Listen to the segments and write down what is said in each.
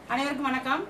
அனைவருக்கும் வணக்கம்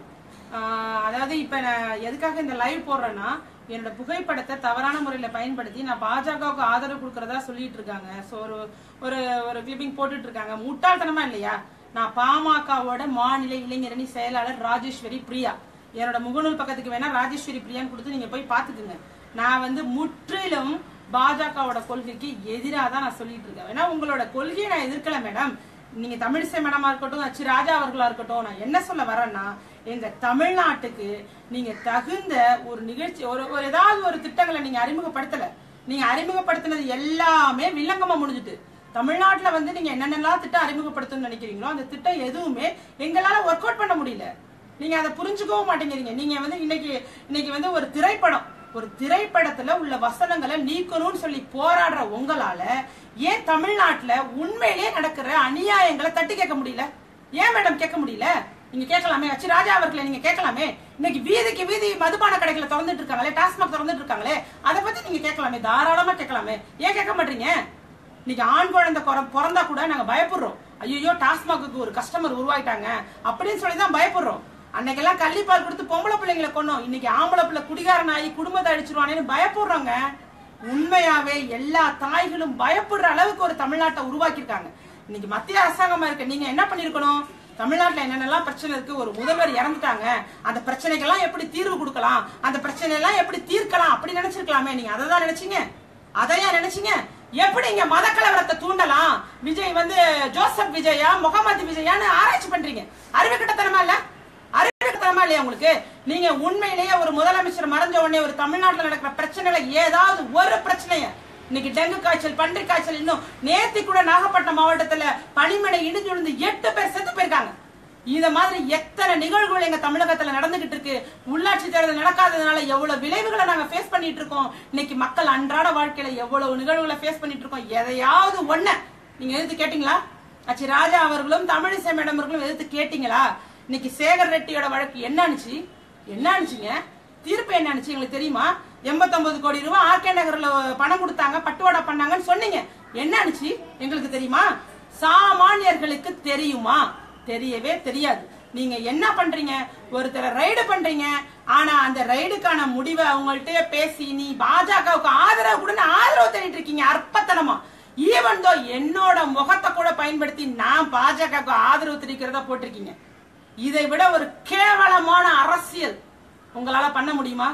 ஆஹ் அதாவது இப்ப நான் எதுக்காக இந்த லைவ் போடுறேன்னா என்னோட புகைப்படத்தை தவறான முறையில பயன்படுத்தி நான் பாஜகவுக்கு ஆதரவு கொடுக்கறதா சொல்லிட்டு இருக்காங்க சோ ஒரு ஒரு ஒரு கிளிப்பிங் போட்டுட்டு இருக்காங்க முட்டாள்தனமா இல்லையா நான் பாமகவோட மாநில இளைஞரணி செயலாளர் ராஜேஸ்வரி பிரியா என்னோட முகநூல் பக்கத்துக்கு வேணா ராஜேஸ்வரி பிரியான்னு கொடுத்து நீங்க போய் பாத்துக்குங்க நான் வந்து முற்றிலும் பாஜகவோட கொள்கைக்கு எதிராக தான் நான் சொல்லிட்டு இருக்கேன் ஏன்னா உங்களோட கொள்கையை நான் எதிர்க்கல மேடம் நீங்க தமிழிசை மேடமா இருக்கட்டும் அச்சு ராஜா அவர்களா இருக்கட்டும் நான் என்ன சொல்ல வரேன்னா எங்க தமிழ்நாட்டுக்கு நீங்க தகுந்த ஒரு நிகழ்ச்சி ஒரு ஒரு ஏதாவது ஒரு திட்டங்களை நீங்க அறிமுகப்படுத்தல நீங்க அறிமுகப்படுத்தினது எல்லாமே வில்லங்கமா முடிஞ்சுட்டு தமிழ்நாட்டுல வந்து நீங்க என்னென்னலாம் திட்டம் அறிமுகப்படுத்தணும்னு நினைக்கிறீங்களோ அந்த திட்டம் எதுவுமே எங்களால ஒர்க் அவுட் பண்ண முடியல நீங்க அதை புரிஞ்சுக்கவும் மாட்டேங்கிறீங்க நீங்க வந்து இன்னைக்கு இன்னைக்கு வந்து ஒரு திரைப்படம் ஒரு திரைப்படத்துல உள்ள வசனங்களை நீக்கணும்னு சொல்லி போராடுற உங்களால ஏன் தமிழ்நாட்டுல உண்மையிலேயே நடக்கிற அநியாயங்களை தட்டி கேட்க முடியல ஏன் மேடம் கேட்க முடியல நீங்க கேட்கலாமே அச்சு ராஜா அவர்களை நீங்க கேட்கலாமே இன்னைக்கு வீதிக்கு வீதி மதுபான கடைகளை திறந்துட்டு இருக்காங்களே டாஸ்மாக் திறந்துட்டு இருக்காங்களே அதை பத்தி நீங்க கேட்கலாமே தாராளமா கேட்கலாமே ஏன் கேட்க மாட்டீங்க இன்னைக்கு ஆண் குழந்தை கொர- பிறந்தா கூட நாங்க பயப்படுறோம் ஐயோ டாஸ்மாக்கு ஒரு கஸ்டமர் உருவாயிட்டாங்க அப்படின்னு சொல்லி தான் பயப்படுறோம் அன்னைக்கெல்லாம் கள்ளிப்பால் கொடுத்து பொம்பளை பிள்ளைங்களை கொன்னோம் இன்னைக்கு ஆம்பளை பிள்ளை குடிகாரன் ஆகி குடும்பத்தை அடிச்சிருவானேன்னு பயப்படுறோங்க உண்மையாவே எல்லா தாய்களும் பயப்படுற அளவுக்கு ஒரு தமிழ்நாட்டை உருவாக்கியிருக்காங்க இன்னைக்கு மத்திய அரசாங்கமா இருக்க நீங்க என்ன பண்ணிருக்கணும் தமிழ்நாட்டுல என்னென்னலாம் பிரச்சனை இருக்கு ஒரு முதல்வர் இறந்துட்டாங்க அந்த பிரச்சனைக்கெல்லாம் எப்படி தீர்வு கொடுக்கலாம் அந்த பிரச்சனை எல்லாம் எப்படி தீர்க்கலாம் அப்படி நினைச்சிருக்கலாமே நீங்க அதை தான் நினைச்சீங்க அதையா நினைச்சீங்க எப்படி இங்க மத கலவரத்தை தூண்டலாம் விஜய் வந்து ஜோசப் விஜயா முகமது விஜயான்னு ஆராய்ச்சி பண்றீங்க அறிவு கிட்டத்தனமா இல்ல அறிவு கிட்டத்தனமா இல்லையா உங்களுக்கு நீங்க உண்மையிலேயே ஒரு முதலமைச்சர் மறைஞ்ச உடனே ஒரு தமிழ்நாட்டுல நடக்கிற பிரச்சனைகளை ஏதாவது ஒரு பிரச்சனைய இன்னைக்கு டெங்கு காய்ச்சல் பன்றி காய்ச்சல் இன்னும் நேத்தி கூட நாகப்பட்டினம் மாவட்டத்துல பனிமலை இடிஞ்சு விழுந்து எட்டு பேர் செத்து போயிருக்காங்க இத மாதிரி எத்தனை நிகழ்வுகள் எங்க தமிழகத்துல நடந்துகிட்டு இருக்கு உள்ளாட்சி தேர்தல் நடக்காததுனால எவ்வளவு விளைவுகளை நாங்க ஃபேஸ் பண்ணிட்டு இருக்கோம் இன்னைக்கு மக்கள் அன்றாட வாழ்க்கையில எவ்வளவு நிகழ்வுகளை ஃபேஸ் பண்ணிட்டு இருக்கோம் எதையாவது ஒண்ண நீங்க எதிர்த்து கேட்டீங்களா அச்சி ராஜா அவர்களும் தமிழிசை மேடம் அவர்களும் எதிர்த்து கேட்டீங்களா இன்னைக்கு சேகர் ரெட்டியோட வழக்கு என்ன ஆனிச்சு என்ன ஆனிச்சுங்க தீர்ப்பு என்ன ஆனிச்சு எங்களுக்கு தெரியுமா 89 கோடி ரூபாய் ஆர்கே நகர்ல பணம் கொடுத்தாங்க பட்டுவாடா பண்ணாங்கன்னு சொன்னீங்க என்ன ஆனிச்சு எங்களுக்கு தெரியுமா சாமானியர்களுக்கு தெரியுமா தெரியவே தெரியாது நீங்க என்ன பண்றீங்க ஒருத்தரை ரைடு பண்றீங்க ஆனா அந்த ரைடுக்கான முடிவை அவங்கள்ட்ட பேசி நீ பாஜகவுக்கு ஆதரவு கூட ஆதரவு தேடிட்டு இருக்கீங்க அற்பத்தனமா ஈவன் தோ என்னோட முகத்தை கூட பயன்படுத்தி நான் பாஜகவுக்கு ஆதரவு தெரிவிக்கிறதா போட்டிருக்கீங்க இதை விட ஒரு கேவலமான அரசியல் உங்களால பண்ண முடியுமா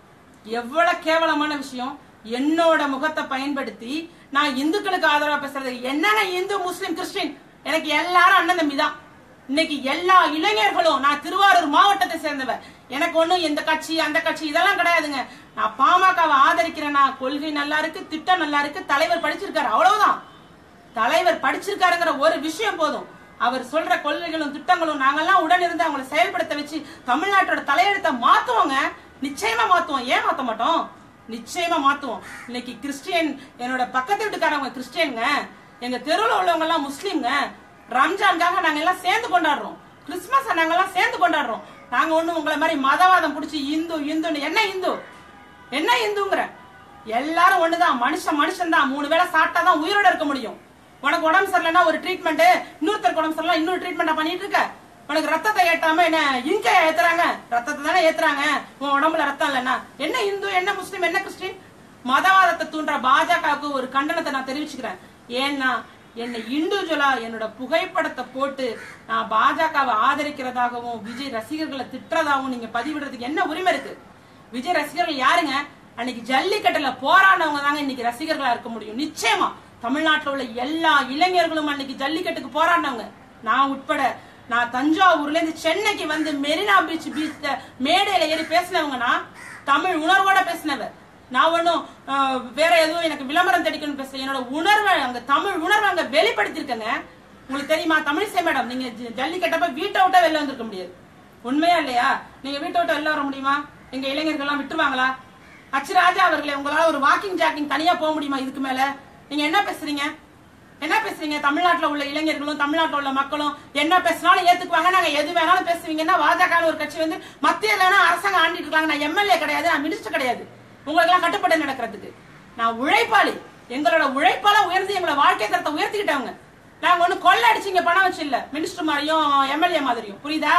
எவ்வளவு கேவலமான விஷயம் என்னோட முகத்தை பயன்படுத்தி நான் இந்துக்களுக்கு ஆதரவா பேசுறது என்னங்க இந்து முஸ்லிம் கிறிஸ்டின் எனக்கு எல்லாரும் அண்ணன் தம்பி தான் இன்னைக்கு எல்லா இளைஞர்களும் நான் திருவாரூர் மாவட்டத்தை சேர்ந்தவர் எனக்கு ஒண்ணும் இந்த கட்சி அந்த கட்சி இதெல்லாம் கிடையாதுங்க நான் பாமகவை ஆதரிக்கிறேன்னா கொள்கை நல்லா இருக்கு திட்டம் நல்லா இருக்கு தலைவர் படிச்சிருக்காரு அவ்வளவுதான் தலைவர் படிச்சிருக்காருங்கிற ஒரு விஷயம் போதும் அவர் சொல்ற கொள்கைகளும் திட்டங்களும் நாங்கெல்லாம் உடன் இருந்து அவங்களை செயல்படுத்த வச்சு தமிழ்நாட்டோட தலையெழுத்தை மாத்துவோங்க நிச்சயமா மாத்துவோம் ஏன் மாத்த மாட்டோம் நிச்சயமா மாத்துவோம் இன்னைக்கு கிறிஸ்டியன் என்னோட பக்கத்து வீட்டுக்காரவங்க கிறிஸ்டியனுங்க எங்க தெருவுல உள்ளவங்க எல்லாம் முஸ்லீம்ங்க ரம்ஜான்காக நாங்க எல்லாம் சேர்ந்து கொண்டாடுறோம் கிறிஸ்துமஸ் நாங்க எல்லாம் சேர்ந்து கொண்டாடுறோம் நாங்க ஒண்ணும் உங்களை மாதிரி மதவாதம் புடிச்சு இந்து இந்துன்னு என்ன இந்து என்ன இந்துங்கிற எல்லாரும் ஒண்ணுதான் மனுஷன் மனுஷன் தான் மூணு வேளை சாப்பிட்டா தான் உயிரோட இருக்க முடியும் உனக்கு உடம்பு சரியில்லைன்னா ஒரு ட்ரீட்மெண்ட் இன்னொருத்தருக்கு உடம்பு சரியில்லை இன்னொரு ட்ரீட்மெண்ட் பண்ணிட்டு இருக்க உனக்கு ரத்தத்தை ஏத்தாம என்ன இங்க ஏத்துறாங்க ரத்தத்தை தானே ஏத்துறாங்க உன் உடம்புல ரத்தம் இல்லைன்னா என்ன இந்து என்ன முஸ்லீம் என்ன கிறிஸ்டின் மதவாதத்தை தூண்டுற பாஜகவுக்கு ஒரு கண்டனத்தை நான் தெரிவிச்சுக்கிறேன் ஏன்னா என்னை இண்டிவிஜுவலா என்னோட புகைப்படத்தை போட்டு நான் பாஜகவை ஆதரிக்கிறதாகவும் விஜய் ரசிகர்களை திட்டுறதாகவும் நீங்க பதிவிடுறதுக்கு என்ன உரிமை இருக்கு விஜய் ரசிகர்கள் யாருங்க அன்னைக்கு ஜல்லிக்கட்டுல போராடினவங்க தாங்க இன்னைக்கு ரசிகர்களா இருக்க முடியும் நிச்சயமா தமிழ்நாட்டுல உள்ள எல்லா இளைஞர்களும் அன்னைக்கு ஜல்லிக்கட்டுக்கு போராடினவங்க நான் உட்பட நான் தஞ்சாவூர்ல இருந்து சென்னைக்கு வந்து மெரினா பீச் பீச் மேடையில ஏறி பேசினவங்கன்னா தமிழ் உணர்வோட பேசினவர் நான் ஒன்னும் வேற எதுவும் எனக்கு விளம்பரம் தெடிக்கணும்னு பேசல என்னோட உணர்வை அங்க தமிழ் உணர்வை அங்க வெளிப்படுத்திருக்கேங்க உங்களுக்கு தெரியுமா தமிழிசை மேடம் நீங்க ஜ- ஜல்லிக்கட்டப்ப வீட்டை விட்டா வெளில வந்திருக்க முடியாது உண்மையா இல்லையா நீங்க வீட்டை விட்டு வெளில வர முடியுமா எங்க இளைஞர்கள் எல்லாம் விட்டுருவாங்களா அச்சுராஜா அவர்களே உங்களால ஒரு வாக்கிங் ஜாக்கிங் தனியா போக முடியுமா இதுக்கு மேல நீங்க என்ன பேசுறீங்க என்ன பேசுறீங்க தமிழ்நாட்டுல உள்ள இளைஞர்களும் தமிழ்நாட்டுல உள்ள மக்களும் என்ன பேசினாலும் ஏத்துக்குவாங்க நாங்க எது வேணாலும் பேசுவீங்கன்னா பாஜக ஒரு கட்சி வந்து மத்தியில வேணா அரசாங்கம் ஆண்டிட்டு இருக்காங்க நான் எம்எல்ஏ கிடையாது நான் மினிஸ்டர் கிடையாது உங்களுக்கு எல்லாம் கட்டுப்பட்டு நடக்கிறதுக்கு நான் உழைப்பாளி எங்களோட உழைப்பால உயர்ந்து எங்களோட வாழ்க்கை தரத்தை உயர்த்திக்கிட்டவங்க நாங்க ஒண்ணு கொள்ள அடிச்சு இங்க பணம் வச்சு இல்ல மினிஸ்டர் மாதிரியும் எம்எல்ஏ மாதிரியும் புரியுதா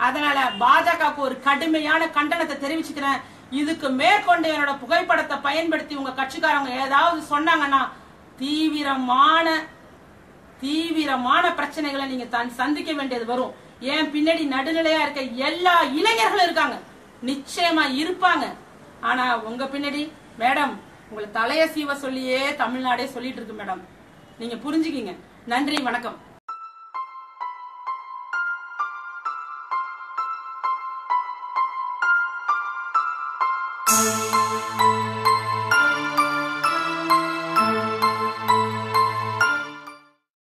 அதனால பாஜகவுக்கு ஒரு கடுமையான கண்டனத்தை தெரிவிச்சுக்கிறேன் இதுக்கு மேற்கொண்டு என்னோட புகைப்படத்தை பயன்படுத்தி உங்க கட்சிக்காரங்க ஏதாவது சொன்னாங்கன்னா தீவிரமான தீவிரமான பிரச்சனைகளை நீங்க தான் சந்திக்க வேண்டியது வரும் ஏன் பின்னாடி நடுநிலையா இருக்க எல்லா இளைஞர்களும் இருக்காங்க நிச்சயமா இருப்பாங்க ஆனா உங்க பின்னாடி மேடம் உங்களை தலைய சீவ சொல்லியே தமிழ்நாடே சொல்லிட்டு இருக்கு மேடம் நீங்க புரிஞ்சுக்கிங்க நன்றி வணக்கம் Thank